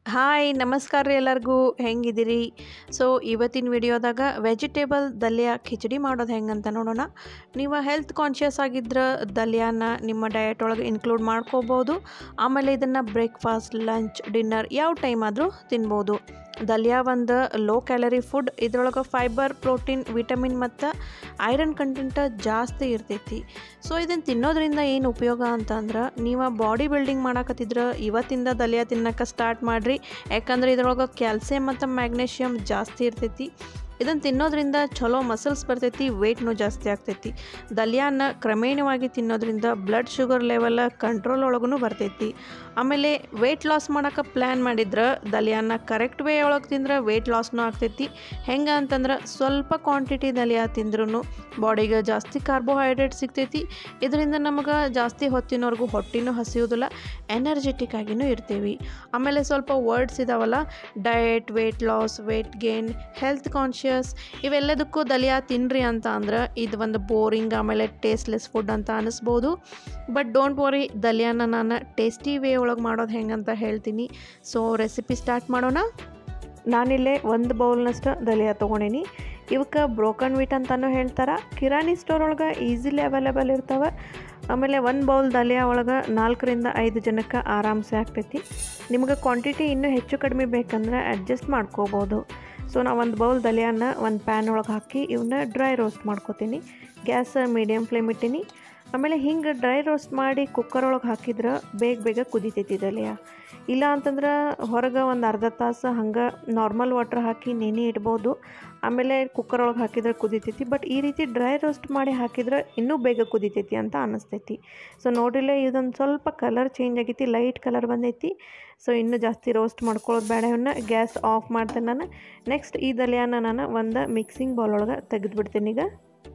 hi ನಮಸ್ಕಾರ ರೀ ಎಲ್ಲರಿಗೂ ಹೆಂಗಿದ್ದೀರಿ ಸೊ ಇವತ್ತಿನ ವಿಡಿಯೋದಾಗ ವೆಜಿಟೇಬಲ್ ದಲ್ಯ ಖಿಚಡಿ ಮಾಡೋದು ಹೆಂಗಂತ ನೋಡೋಣ ನೀವು ಹೆಲ್ತ್ ಕಾನ್ಷಿಯಸ್ ಆಗಿದ್ರೆ ದಲ್ಯಾನ ನಿಮ್ಮ ಡಯಟ್ ಒಳಗೆ ಇನ್ಕ್ಲೂಡ್ ಮಾಡ್ಕೋಬೋದು ಆಮೇಲೆ ಇದನ್ನು ಬ್ರೇಕ್ಫಾಸ್ಟ್ ಲಂಚ್ ಡಿನ್ನರ್ ಯಾವ ಟೈಮ್ ಆದರೂ ತಿನ್ಬೋದು ದಲ್ಯ ಒಂದು ಲೋ ಕ್ಯಾಲರಿ ಫುಡ್ ಇದ್ರೊಳಗೆ ಫೈಬರ್ ಪ್ರೋಟೀನ್ ವಿಟಮಿನ್ ಮತ್ತು ಐರನ್ ಕಂಟೆಂಟ್ ಜಾಸ್ತಿ ಇರ್ತೈತಿ ಸೊ ಇದನ್ನು ತಿನ್ನೋದ್ರಿಂದ ಏನು ಉಪಯೋಗ ಅಂತಂದ್ರೆ ನೀವು ಬಾಡಿ ಬಿಲ್ಡಿಂಗ್ ಮಾಡಕತ್ತಿದ್ರೆ ಇವತ್ತಿಂದ ದಲಿಯ ತಿನ್ನಕ್ಕೆ ಸ್ಟಾರ್ಟ್ ಮಾಡಿರಿ ಯಾಕಂದ್ರೆ ಇದ್ರೊಳಗೆ ಕ್ಯಾಲ್ಸಿಯಂ ಮತ್ತು ಮ್ಯಾಗ್ನೇಷಿಯಮ್ ಜಾಸ್ತಿ ಇರ್ತೈತಿ ಇದನ್ನು ತಿನ್ನೋದ್ರಿಂದ ಚಲೋ ಮಸಲ್ಸ್ ಬರ್ತೈತಿ ವೆಯ್ಟ್ನೂ ಜಾಸ್ತಿ ಆಗ್ತೈತಿ ದಲಿಯಾನ ಕ್ರಮೇಣವಾಗಿ ತಿನ್ನೋದ್ರಿಂದ ಬ್ಲಡ್ ಶುಗರ್ ಲೆವೆಲ್ ಕಂಟ್ರೋಲ್ ಒಳಗೂ ಬರ್ತೈತಿ ಆಮೇಲೆ ವೆಯ್ಟ್ ಲಾಸ್ ಮಾಡೋಕೆ ಪ್ಲ್ಯಾನ್ ಮಾಡಿದ್ರೆ ದಲಿಯಾನ ಕರೆಕ್ಟ್ ವೇ ಒಳಗೆ ತಿಂದ್ರೆ ವೆಯ್ಟ್ ಲಾಸ್ನೂ ಆಗ್ತೈತಿ ಹೆಂಗೆ ಅಂತಂದ್ರೆ ಸ್ವಲ್ಪ ಕ್ವಾಂಟಿಟಿ ದಲಿಯ ತಿಂದ್ರೂ ಬಾಡಿಗೆ ಜಾಸ್ತಿ ಕಾರ್ಬೋಹೈಡ್ರೇಟ್ ಸಿಗ್ತೈತಿ ಇದರಿಂದ ನಮಗೆ ಜಾಸ್ತಿ ಹೊತ್ತಿನವರೆಗೂ ಹೊಟ್ಟಿನೂ ಹಸಿಯೋದಿಲ್ಲ ಎನರ್ಜೆಟಿಕ್ ಆಗಿನೂ ಇರ್ತೀವಿ ಆಮೇಲೆ ಸ್ವಲ್ಪ ವರ್ಡ್ಸ್ ಇದಾವಲ್ಲ diet weight loss weight gain health conscious ಇವೆಲ್ಲದಕ್ಕೂ ದಲಿಯಾ ತಿನ್ರಿ ಅಂತ ಅಂದ್ರೆ ಇದು ಒಂದು ಬೋರಿಂಗ್ ಆಮೇಲೆ ಟೇಸ್ಟ್ಲೆಸ್ ಫುಡ್ ಅಂತ ಅನಿಸ್ಬೋದು ಬಟ್ ಡೋಂಟ್ ವರಿ ದಲಿಯಾನ ನಾನು ಟೇಸ್ಟಿ ವೇ ಒಳಗೆ ಮಾಡೋದು ಹೆಂಗಂತ ಹೇಳ್ತೀನಿ ಸೊ ರೆಸಿಪಿ ಸ್ಟಾರ್ಟ್ ಮಾಡೋಣ ನಾನಿಲ್ಲೇ ಒಂದು ಬೌಲ್ನಷ್ಟು ದಲಿಯಾ ತೊಗೊಂಡೀನಿ ಇವಕ್ಕೆ ಬ್ರೋಕನ್ ವೀಟ್ ಅಂತಲೂ ಹೇಳ್ತಾರೆ ಕಿರಾಣಿ ಸ್ಟೋರ್ ಒಳಗೆ ಈಸಿಲಿ ಅವೈಲೇಬಲ್ ಇರ್ತಾವೆ ಆಮೇಲೆ ಒಂದು ಬೌಲ್ ದಲಿಯಾ ಒಳಗೆ ನಾಲ್ಕರಿಂದ ಐದು ಜನಕ್ಕೆ ಆರಾಮ್ಸೆ ಆಗ್ತೈತಿ ನಿಮ್ಗೆ ಕ್ವಾಂಟಿಟಿ ಇನ್ನೂ ಹೆಚ್ಚು ಕಡಿಮೆ ಬೇಕಂದ್ರೆ ಅಡ್ಜಸ್ಟ್ ಮಾಡ್ಕೋಬೋದು ಸೊ ನಾವು ಒಂದು ಬೌಲ್ ದಲಿಯಾನ ಒಂದು ಪ್ಯಾನ್ ಒಳಗೆ ಹಾಕಿ ಇವನ್ನ ಡ್ರೈ ರೋಸ್ಟ್ ಮಾಡ್ಕೋತೀನಿ ಗ್ಯಾಸ್ ಮೀಡಿಯಮ್ ಫ್ಲೇಮ್ ಇಟ್ಟೀನಿ ಆಮೇಲೆ ಹಿಂಗೆ ಡ್ರೈ ರೋಸ್ಟ್ ಮಾಡಿ ಕುಕ್ಕರ್ ಒಳಗೆ ಹಾಕಿದ್ರೆ ಬೇಗ ಬೇಗ ಕುದಿತೈತಿ ದಲಿಯ ಇಲ್ಲ ಅಂತಂದ್ರೆ ಹೊರಗೆ ಒಂದು ಅರ್ಧ ತಾಸು ಹಂಗೆ ನಾರ್ಮಲ್ ವಾಟ್ರ್ ಹಾಕಿ ನೆನೆ ಇಡ್ಬೋದು ಆಮೇಲೆ ಕುಕ್ಕರ್ ಒಳಗೆ ಹಾಕಿದ್ರೆ ಕುದಿತೈತಿ ಬಟ್ ಈ ರೀತಿ ಡ್ರೈ ರೋಸ್ಟ್ ಮಾಡಿ ಹಾಕಿದ್ರೆ ಇನ್ನೂ ಬೇಗ ಕುದಿತೈತಿ ಅಂತ ಅನ್ನಿಸ್ತೈತಿ ಸೊ ನೋಡಿಲ್ಲ ಇದೊಂದು ಸ್ವಲ್ಪ ಕಲರ್ ಚೇಂಜ್ ಆಗೈತಿ ಲೈಟ್ ಕಲರ್ ಬಂದೈತಿ ಸೊ ಇನ್ನೂ ಜಾಸ್ತಿ ರೋಸ್ಟ್ ಮಾಡ್ಕೊಳ್ಳೋದು ಬೇಡ ಇವನ್ನ ಗ್ಯಾಸ್ ಆಫ್ ಮಾಡ್ತೇನೆ ನಾನು ನೆಕ್ಸ್ಟ್ ಈ ದಲಿಯಾನ ನಾನು ಒಂದು ಮಿಕ್ಸಿಂಗ್ ಬೌಲ್ ಒಳಗೆ ತೆಗೆದುಬಿಡ್ತೀನಿ ಈಗ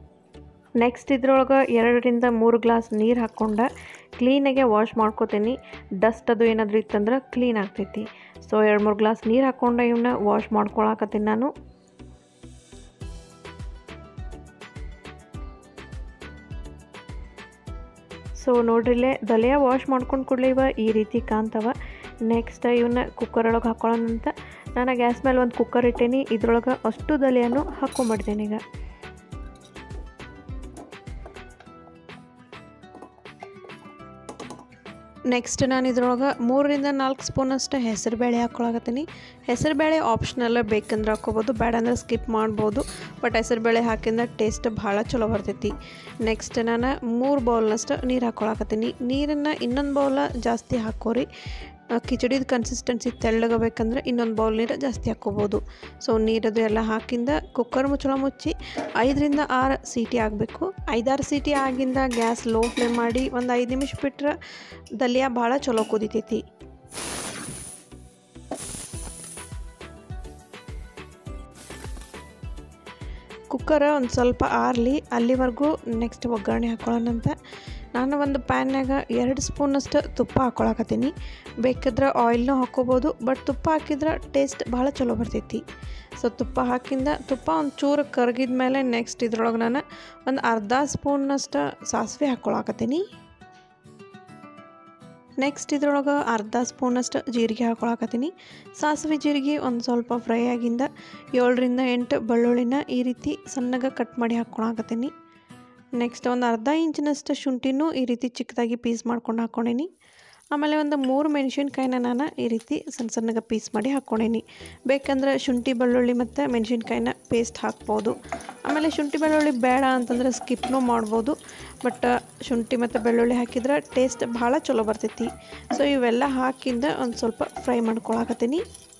ನೆಕ್ಸ್ಟ್ ಇದ್ರೊಳಗೆ ಎರಡರಿಂದ ಮೂರು ಗ್ಲಾಸ್ ನೀರು ಹಾಕ್ಕೊಂಡು ಕ್ಲೀನಾಗೆ ವಾಶ್ ಮಾಡ್ಕೋತೀನಿ ಡಸ್ಟ್ ಅದು ಏನಾದರೂ ಇತ್ತಂದ್ರೆ ಕ್ಲೀನ್ ಆಗ್ತೈತಿ ಸೊ ಎರಡು ಮೂರು ಗ್ಲಾಸ್ ನೀರು ಹಾಕ್ಕೊಂಡು ಇವನ್ನ ವಾಶ್ ಮಾಡ್ಕೊಳಕತ್ತೀನಿ ನಾನು ಸೊ ನೋಡ್ರಿಲ್ಲೇ ದಲಿಯ ವಾಶ್ ಮಾಡ್ಕೊಂಡು ಕೂಡಲೇ ಇವ ಈ ರೀತಿ ಕಾಣ್ತವ ನೆಕ್ಸ್ಟ್ ಇವನ್ನ ಕುಕ್ಕರ್ ಒಳಗೆ ಹಾಕೊಳ್ಳೋಣಂತ ನಾನು ಗ್ಯಾಸ್ ಮೇಲೆ ಒಂದು ಕುಕ್ಕರ್ ಇಟ್ಟೀನಿ ಇದ್ರೊಳಗೆ ಅಷ್ಟು ದಲಿಯನ್ನು ಹಾಕ್ಕೊಂಬಿಡ್ತೀನಿ ಈಗ ನೆಕ್ಸ್ಟ್ ನಾನು ಇದ್ರೊಳಗೆ ಮೂರರಿಂದ ನಾಲ್ಕು ಸ್ಪೂನಷ್ಟು ಹೆಸರು ಬೇಳೆ ಹಾಕ್ಕೊಳಕತ್ತೀನಿ ಹೆಸರು ಬೇಳೆ ಆಪ್ಷನಲ್ಲ ಬೇಕಂದ್ರೆ ಹಾಕ್ಕೋಬೋದು ಬೇಡ ಅಂದ್ರೆ ಸ್ಕಿಪ್ ಮಾಡ್ಬೋದು ಬಟ್ ಹೆಸರು ಬೇಳೆ ಹಾಕಿದ್ರೆ ಟೇಸ್ಟ್ ಭಾಳ ಚಲೋ ಬರ್ತೈತಿ ನೆಕ್ಸ್ಟ್ ನಾನು ಮೂರು ಬೌಲ್ನಷ್ಟು ನೀರು ಹಾಕ್ಕೊಳಕತ್ತೀನಿ ನೀರನ್ನು ಇನ್ನೊಂದು ಬೌಲ ಜಾಸ್ತಿ ಹಾಕೋರಿ ಕಿಚಡಿದ ಕನ್ಸಿಸ್ಟೆನ್ಸಿ ತೆಳ್ಳಗಬೇಕಂದ್ರೆ ಇನ್ನೊಂದು ಬೌಲ್ ನೀರು ಜಾಸ್ತಿ ಹಾಕ್ಕೋಬೋದು ಸೊ ನೀರದು ಎಲ್ಲ ಹಾಕಿಂದ ಕುಕ್ಕರ್ ಮುಚ್ಚಳ ಮುಚ್ಚಿ ಐದರಿಂದ ಆರು ಸೀಟಿ ಆಗಬೇಕು ಐದಾರು ಸೀಟಿ ಆಗಿಂದ ಗ್ಯಾಸ್ ಲೋ ಫ್ಲೇಮ್ ಮಾಡಿ ಒಂದು ಐದು ನಿಮಿಷ ಬಿಟ್ರೆ ದಲಿಯ ಭಾಳ ಚಲೋ ಕುದಿತೈತಿ ಕುಕ್ಕರ್ ಒಂದು ಸ್ವಲ್ಪ ಆರಲಿ ಅಲ್ಲಿವರೆಗೂ ನೆಕ್ಸ್ಟ್ ಒಗ್ಗರಣೆ ಹಾಕ್ಕೊಳ್ಳೋಣಂತ ನಾನು ಒಂದು ಪ್ಯಾನ್ಯಾಗ ಎರಡು ಸ್ಪೂನಷ್ಟು ತುಪ್ಪ ಹಾಕ್ಕೊಳಕತ್ತೀನಿ ಬೇಕಾದ್ರೆ ಆಯಿಲ್ನೂ ಹಾಕ್ಕೋಬೋದು ಬಟ್ ತುಪ್ಪ ಹಾಕಿದ್ರೆ ಟೇಸ್ಟ್ ಭಾಳ ಚಲೋ ಬರ್ತೈತಿ ಸೊ ತುಪ್ಪ ಹಾಕಿಂದ ತುಪ್ಪ ಒಂದು ಚೂರು ಕರಗಿದ ಮೇಲೆ ನೆಕ್ಸ್ಟ್ ಇದ್ರೊಳಗೆ ನಾನು ಒಂದು ಅರ್ಧ ಸ್ಪೂನ್ನಷ್ಟು ಸಾಸಿವೆ ಹಾಕ್ಕೊಳಕತ್ತೀನಿ ನೆಕ್ಸ್ಟ್ ಇದ್ರೊಳಗೆ ಅರ್ಧ ಸ್ಪೂನಷ್ಟು ಜೀರಿಗೆ ಹಾಕ್ಕೊಳಕತ್ತೀನಿ ಸಾಸಿವೆ ಜೀರಿಗೆ ಒಂದು ಸ್ವಲ್ಪ ಫ್ರೈ ಆಗಿಂದ ಏಳರಿಂದ ಎಂಟು ಬೆಳ್ಳುಳ್ಳಿನ ಈ ರೀತಿ ಸಣ್ಣಗೆ ಕಟ್ ಮಾಡಿ ಹಾಕ್ಕೊಳಕತ್ತೀನಿ ನೆಕ್ಸ್ಟ್ ಒಂದು ಅರ್ಧ ಇಂಚಿನಷ್ಟು ಶುಂಠಿನೂ ಈ ರೀತಿ ಚಿಕ್ಕದಾಗಿ ಪೀಸ್ ಮಾಡ್ಕೊಂಡು ಹಾಕ್ಕೊಂಡೀನಿ ಆಮೇಲೆ ಒಂದು ಮೂರು ಮೆಣಸಿನ್ಕಾಯಿನ ನಾನು ಈ ರೀತಿ ಸಣ್ಣ ಸಣ್ಣಗೆ ಪೀಸ್ ಮಾಡಿ ಹಾಕ್ಕೊಂಡೀನಿ ಬೇಕಂದ್ರೆ ಶುಂಠಿ ಬೆಳ್ಳುಳ್ಳಿ ಮತ್ತು ಮೆಣಸಿನ್ಕಾಯಿನ ಪೇಸ್ಟ್ ಹಾಕ್ಬೋದು ಆಮೇಲೆ ಶುಂಠಿ ಬೆಳ್ಳುಳ್ಳಿ ಬೇಡ ಅಂತಂದ್ರೆ ಸ್ಕಿಪ್ನೂ ಮಾಡ್ಬೋದು ಬಟ್ ಶುಂಠಿ ಮತ್ತು ಬೆಳ್ಳುಳ್ಳಿ ಹಾಕಿದ್ರೆ ಟೇಸ್ಟ್ ಭಾಳ ಚಲೋ ಬರ್ತೈತಿ ಸೊ ಇವೆಲ್ಲ ಹಾಕಿಂದ ಒಂದು ಸ್ವಲ್ಪ ಫ್ರೈ ಮಾಡ್ಕೊಳಕತ್ತೀನಿ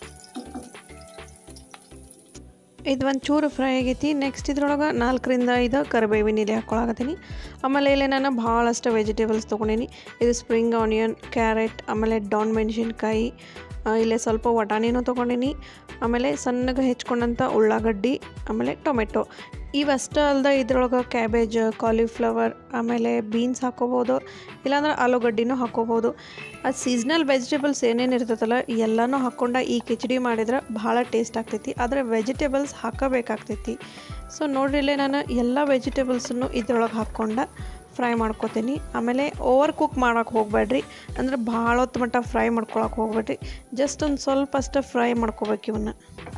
ಇದು ಒಂದು ಚೂರು ಫ್ರೈ ಆಗೈತಿ ನೆಕ್ಸ್ಟ್ ಇದ್ರೊಳಗೆ ನಾಲ್ಕರಿಂದ ಐದು ಕರಿಬೇವಿನ ಎಲೆ ಹಾಕ್ಕೊಳಕತ್ತೀನಿ ಆಮೇಲೆ ಇಲ್ಲಿ ನಾನು ಭಾಳಷ್ಟು ವೆಜಿಟೇಬಲ್ಸ್ ತೊಗೊಂಡೀನಿ ಇದು ಸ್ಪ್ರಿಂಗ್ ಆನಿಯನ್ ಕ್ಯಾರೆಟ್ ಆಮೇಲೆ ಡಾನ್ ಮೆಣಸಿನ್ಕಾಯಿ ಇಲ್ಲೇ ಸ್ವಲ್ಪ ವಟಾಣಿನೂ ತೊಗೊಂಡೀನಿ ಆಮೇಲೆ ಸಣ್ಣಗೆ ಹೆಚ್ಕೊಂಡಂಥ ಉಳ್ಳಾಗಡ್ಡಿ ಆಮೇಲೆ ಟೊಮೆಟೊ ಇವಷ್ಟೇ ಅಲ್ಲದೆ ಇದ್ರೊಳಗೆ ಕ್ಯಾಬೇಜ್ ಕಾಲಿಫ್ಲವರ್ ಆಮೇಲೆ ಬೀನ್ಸ್ ಹಾಕ್ಕೋಬೋದು ಇಲ್ಲಾಂದ್ರೆ ಆಲೂಗಡ್ಡಿನೂ ಹಾಕ್ಕೋಬೋದು ಅದು ಸೀಸ್ನಲ್ ವೆಜಿಟೇಬಲ್ಸ್ ಏನೇನು ಇರ್ತೈತಲ್ಲ ಎಲ್ಲನೂ ಹಾಕ್ಕೊಂಡು ಈ ಕಿಚಡಿ ಮಾಡಿದ್ರೆ ಭಾಳ ಟೇಸ್ಟ್ ಆಗ್ತೈತಿ ಆದರೆ ವೆಜಿಟೇಬಲ್ಸ್ ಹಾಕಬೇಕಾಗ್ತೈತಿ ಸೊ ನೋಡ್ರಿಲ್ಲೇ ನಾನು ಎಲ್ಲ ವೆಜಿಟೇಬಲ್ಸನ್ನು ಇದ್ರೊಳಗೆ ಹಾಕ್ಕೊಂಡು ಫ್ರೈ ಮಾಡ್ಕೊತೀನಿ ಆಮೇಲೆ ಓವರ್ ಕುಕ್ ಮಾಡೋಕೆ ಹೋಗಬೇಡ್ರಿ ಅಂದ್ರೆ ಭಾಳ ಹೊತ್ತು ಮಟ್ಟ ಫ್ರೈ ಮಾಡ್ಕೊಳಕ್ಕೆ ಹೋಗ್ಬೇಡ್ರಿ ಜಸ್ಟ್ ಒಂದು ಸ್ವಲ್ಪ ಅಷ್ಟು ಫ್ರೈ ಮಾಡ್ಕೋಬೇಕು ಇವನ್ನ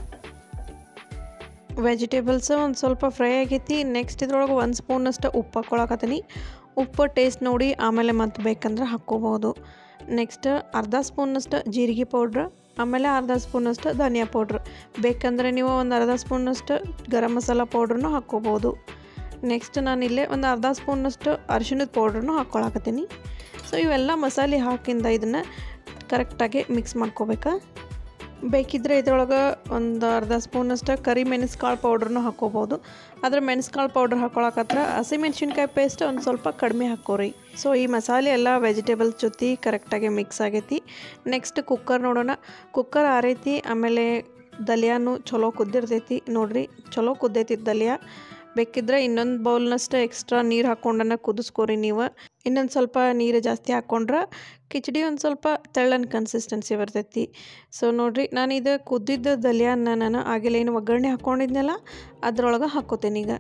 ವೆಜಿಟೇಬಲ್ಸ್ ಒಂದು ಸ್ವಲ್ಪ ಫ್ರೈ ಆಗೈತಿ ನೆಕ್ಸ್ಟ್ ಇದ್ರೊಳಗೆ ಒಂದು ಸ್ಪೂನಷ್ಟು ಉಪ್ಪು ಹಾಕ್ಕೊಳಕತ್ತೀನಿ ಉಪ್ಪು ಟೇಸ್ಟ್ ನೋಡಿ ಆಮೇಲೆ ಮತ್ತೆ ಬೇಕಂದ್ರೆ ಹಾಕ್ಕೋಬೋದು ನೆಕ್ಸ್ಟ್ ಅರ್ಧ ಸ್ಪೂನಷ್ಟು ಜೀರಿಗೆ ಪೌಡ್ರ್ ಆಮೇಲೆ ಅರ್ಧ ಸ್ಪೂನಷ್ಟು ಧನಿಯಾ ಪೌಡ್ರ್ ಬೇಕಂದರೆ ನೀವು ಒಂದು ಅರ್ಧ ಸ್ಪೂನಷ್ಟು ಗರಂ ಮಸಾಲ ಪೌಡ್ರನ್ನೂ ಹಾಕ್ಕೋಬೋದು ನೆಕ್ಸ್ಟ್ ನಾನು ಇಲ್ಲೇ ಒಂದು ಅರ್ಧ ಸ್ಪೂನಷ್ಟು ಅರಿಶಿಣದ ಪೌಡ್ರನ್ನು ಹಾಕ್ಕೊಳಕತ್ತೀನಿ ಸೊ ಇವೆಲ್ಲ ಮಸಾಲೆ ಹಾಕಿಂದ ಇದನ್ನು ಕರೆಕ್ಟಾಗಿ ಮಿಕ್ಸ್ ಮಾಡ್ಕೋಬೇಕಾ ಬೇಕಿದ್ದರೆ ಇದ್ರೊಳಗೆ ಒಂದು ಅರ್ಧ ಸ್ಪೂನಷ್ಟು ಕರಿ ಮೆಣಸ್ಕಾಳು ಪೌಡ್ರನ್ನು ಹಾಕ್ಕೋಬೋದು ಆದರೆ ಮೆಣಸ್ಕಾಳು ಪೌಡ್ರ್ ಹಾಕ್ಕೊಳಕತ್ರ ಹಸಿಮೆಣ್ಸಿನ್ಕಾಯಿ ಪೇಸ್ಟ್ ಒಂದು ಸ್ವಲ್ಪ ಕಡಿಮೆ ಹಾಕೋರಿ ಸೊ ಈ ಮಸಾಲೆ ಎಲ್ಲ ವೆಜಿಟೇಬಲ್ಸ್ ಜೊತೆ ಕರೆಕ್ಟಾಗಿ ಮಿಕ್ಸ್ ಆಗೈತಿ ನೆಕ್ಸ್ಟ್ ಕುಕ್ಕರ್ ನೋಡೋಣ ಕುಕ್ಕರ್ ಆರೈತಿ ಆಮೇಲೆ ದಲಿಯಾನು ಚಲೋ ಕುದ್ದಿರ್ತೈತಿ ನೋಡ್ರಿ ಚಲೋ ಕುದ್ದೈತಿ ದಲಿಯಾ ಬೇಕಿದ್ರೆ ಇನ್ನೊಂದು ಬೌಲ್ನಷ್ಟು ಎಕ್ಸ್ಟ್ರಾ ನೀರು ಹಾಕ್ಕೊಂಡನ್ನ ಕುದಿಸ್ಕೋರಿ ನೀವು ಇನ್ನೊಂದು ಸ್ವಲ್ಪ ನೀರು ಜಾಸ್ತಿ ಹಾಕ್ಕೊಂಡ್ರೆ ಕಿಚಡಿ ಒಂದು ಸ್ವಲ್ಪ ತೆಳ್ಳನ ಕನ್ಸಿಸ್ಟೆನ್ಸಿ ಬರ್ತೈತಿ ಸೊ ನೋಡಿರಿ ನಾನು ಇದು ಕುದ್ದಿದ್ದ ದಲಿಯಾನ ನಾನು ಆಗಿಲ್ಲ ಏನು ಒಗ್ಗರಣೆ ಹಾಕ್ಕೊಂಡಿದ್ನಲ್ಲ ಅದ್ರೊಳಗೆ ಹಾಕ್ಕೋತೀನಿ ಈಗ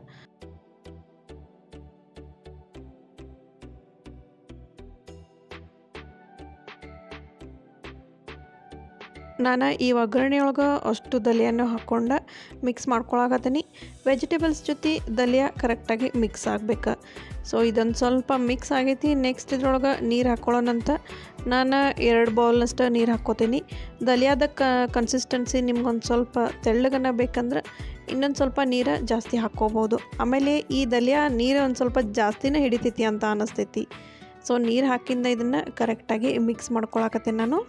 ನಾನು ಈ ಒಗ್ಗರಣೆ ಒಳಗೆ ಅಷ್ಟು ದಲಿಯನ್ನು ಹಾಕ್ಕೊಂಡು ಮಿಕ್ಸ್ ಮಾಡ್ಕೊಳಕತ್ತೀನಿ ವೆಜಿಟೇಬಲ್ಸ್ ಜೊತೆ ದಲಿಯ ಕರೆಕ್ಟಾಗಿ ಮಿಕ್ಸ್ ಆಗ್ಬೇಕು ಸೊ ಇದೊಂದು ಸ್ವಲ್ಪ ಮಿಕ್ಸ್ ಆಗೈತಿ ನೆಕ್ಸ್ಟ್ ಇದ್ರೊಳಗೆ ನೀರು ಹಾಕ್ಕೊಳ್ಳೋಣಂತ ನಾನು ಎರಡು ಬೌಲ್ನಷ್ಟು ನೀರು ಹಾಕ್ಕೋತೀನಿ ದಲಿಯಾದ ಕ ಕನ್ಸಿಸ್ಟೆನ್ಸಿ ನಿಮ್ಗೊಂದು ಸ್ವಲ್ಪ ತೆಳ್ಳಗನ ಬೇಕಂದ್ರೆ ಇನ್ನೊಂದು ಸ್ವಲ್ಪ ನೀರು ಜಾಸ್ತಿ ಹಾಕ್ಕೋಬೋದು ಆಮೇಲೆ ಈ ದಲಿಯ ನೀರು ಒಂದು ಸ್ವಲ್ಪ ಜಾಸ್ತಿನೇ ಹಿಡಿತೈತಿ ಅಂತ ಅನ್ನಿಸ್ತೈತಿ ಸೊ ನೀರು ಹಾಕಿಂದ ಇದನ್ನು ಕರೆಕ್ಟಾಗಿ ಮಿಕ್ಸ್ ಮಾಡ್ಕೊಳಕತ್ತೀನಿ ನಾನು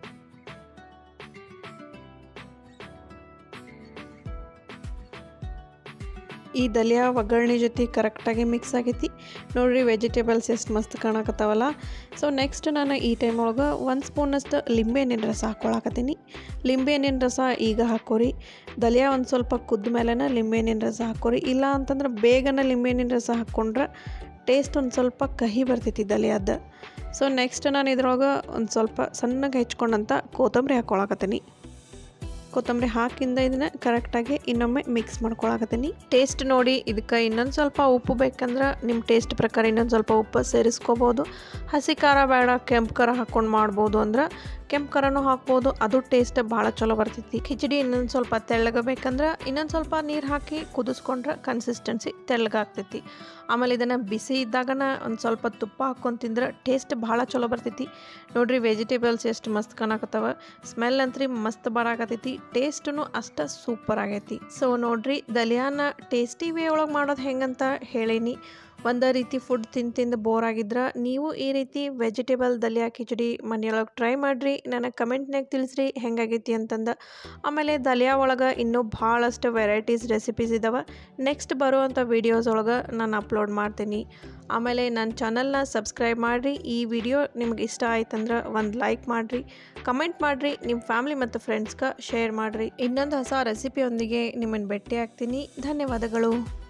ಈ ದಲಿಯ ಒಗ್ಗರಣೆ ಜೊತೆ ಕರೆಕ್ಟಾಗಿ ಮಿಕ್ಸ್ ಆಗೈತಿ ನೋಡಿರಿ ವೆಜಿಟೇಬಲ್ಸ್ ಎಷ್ಟು ಮಸ್ತ್ ಕಾಣಕತ್ತಾವಲ್ಲ ಸೊ ನೆಕ್ಸ್ಟ್ ನಾನು ಈ ಟೈಮ್ ಒಳಗೆ ಒಂದು ಸ್ಪೂನಷ್ಟು ಲಿಂಬೆಹಣ್ಣಿನ ರಸ ಹಾಕ್ಕೊಳಕತ್ತೀನಿ ಲಿಂಬೆಹಣ್ಣಿನ ರಸ ಈಗ ಹಾಕೋರಿ ದಲಿಯ ಒಂದು ಸ್ವಲ್ಪ ಕುದ್ದ ಮೇಲೆನ ಲಿಂಬೆಹಣ್ಣಿನ ರಸ ಹಾಕೋರಿ ಇಲ್ಲ ಅಂತಂದ್ರೆ ಬೇಗನೆ ಲಿಂಬೆಹಣ್ಣಿನ ರಸ ಹಾಕ್ಕೊಂಡ್ರೆ ಟೇಸ್ಟ್ ಒಂದು ಸ್ವಲ್ಪ ಕಹಿ ಬರ್ತೈತಿ ದಲಿಯದ ಸೊ ನೆಕ್ಸ್ಟ್ ನಾನು ಇದ್ರೊಳಗೆ ಒಂದು ಸ್ವಲ್ಪ ಸಣ್ಣಗೆ ಹೆಚ್ಕೊಂಡಂತ ಕೊತ್ತಂಬರಿ ಹಾಕ್ಕೊಳಕತ್ತೀನಿ ಕೊತ್ತಂಬರಿ ಹಾಕಿಂದ ಇದನ್ನು ಕರೆಕ್ಟಾಗಿ ಇನ್ನೊಮ್ಮೆ ಮಿಕ್ಸ್ ಮಾಡ್ಕೊಳಕತ್ತೀನಿ ಟೇಸ್ಟ್ ನೋಡಿ ಇದಕ್ಕೆ ಇನ್ನೊಂದು ಸ್ವಲ್ಪ ಉಪ್ಪು ಬೇಕಂದ್ರೆ ನಿಮ್ಮ ಟೇಸ್ಟ್ ಪ್ರಕಾರ ಇನ್ನೊಂದು ಸ್ವಲ್ಪ ಉಪ್ಪು ಸೇರಿಸ್ಕೋಬೋದು ಹಸಿ ಖಾರ ಬೇಡ ಕೆಂಪು ಖಾರ ಹಾಕ್ಕೊಂಡು ಮಾಡ್ಬೋದು ಅಂದ್ರೆ ಕೆಂಪು ಖಾರನೂ ಹಾಕ್ಬೋದು ಅದು ಟೇಸ್ಟ್ ಭಾಳ ಚಲೋ ಬರ್ತೈತಿ ಖಿಚಡಿ ಇನ್ನೊಂದು ಸ್ವಲ್ಪ ತೆಳ್ಳಗೆ ಬೇಕಂದ್ರೆ ಇನ್ನೊಂದು ಸ್ವಲ್ಪ ನೀರು ಹಾಕಿ ಕುದಿಸ್ಕೊಂಡ್ರೆ ಕನ್ಸಿಸ್ಟೆನ್ಸಿ ತೆಳ್ಳಗಾಗ್ತೈತಿ ಆಮೇಲೆ ಇದನ್ನು ಬಿಸಿ ಇದ್ದಾಗನ ಒಂದು ಸ್ವಲ್ಪ ತುಪ್ಪ ಹಾಕ್ಕೊಂಡು ತಿಂದ್ರೆ ಟೇಸ್ಟ್ ಭಾಳ ಚಲೋ ಬರ್ತೈತಿ ನೋಡ್ರಿ ವೆಜಿಟೇಬಲ್ಸ್ ಎಷ್ಟು ಮಸ್ತ್ ಕಾಣಕತ್ತವ ಸ್ಮೆಲ್ ಅಂತ್ರಿ ಮಸ್ತ್ ಬರಾಕತೈತಿ ಟೇಸ್ಟೂ ಅಷ್ಟ ಸೂಪರ್ ಆಗೈತಿ ಸೊ ನೋಡ್ರಿ ದಲಿಯಾನ ಟೇಸ್ಟಿ ವೇ ಒಳಗೆ ಮಾಡೋದು ಹೆಂಗಂತ ಹೇಳೀನಿ ಒಂದೇ ರೀತಿ ಫುಡ್ ತಿಂದು ತಿಂದು ಬೋರ್ ಆಗಿದ್ರೆ ನೀವು ಈ ರೀತಿ ವೆಜಿಟೇಬಲ್ ದಲಿಯಾ ಕಿಚಡಿ ಮನೆಯೊಳಗೆ ಟ್ರೈ ಮಾಡಿರಿ ನನಗೆ ಕಮೆಂಟ್ನಾಗ ತಿಳಿಸ್ರಿ ಹೆಂಗಾಗೈತಿ ಅಂತಂದು ಆಮೇಲೆ ದಲಿಯಾ ಒಳಗೆ ಇನ್ನೂ ಭಾಳಷ್ಟು ವೆರೈಟೀಸ್ ರೆಸಿಪೀಸ್ ಇದ್ದಾವೆ ನೆಕ್ಸ್ಟ್ ಬರುವಂಥ ವೀಡಿಯೋಸ್ ಒಳಗೆ ನಾನು ಅಪ್ಲೋಡ್ ಮಾಡ್ತೀನಿ ಆಮೇಲೆ ನನ್ನ ಚಾನಲ್ನ ಸಬ್ಸ್ಕ್ರೈಬ್ ಮಾಡಿರಿ ಈ ವಿಡಿಯೋ ನಿಮ್ಗೆ ಇಷ್ಟ ಆಯ್ತಂದ್ರೆ ಒಂದು ಲೈಕ್ ಮಾಡಿರಿ ಕಮೆಂಟ್ ಮಾಡಿರಿ ನಿಮ್ಮ ಫ್ಯಾಮ್ಲಿ ಮತ್ತು ಫ್ರೆಂಡ್ಸ್ಗೆ ಶೇರ್ ಮಾಡಿರಿ ಇನ್ನೊಂದು ಹೊಸ ರೆಸಿಪಿಯೊಂದಿಗೆ ನಿಮ್ಮನ್ನು ಭೇಟಿ ಆಗ್ತೀನಿ ಧನ್ಯವಾದಗಳು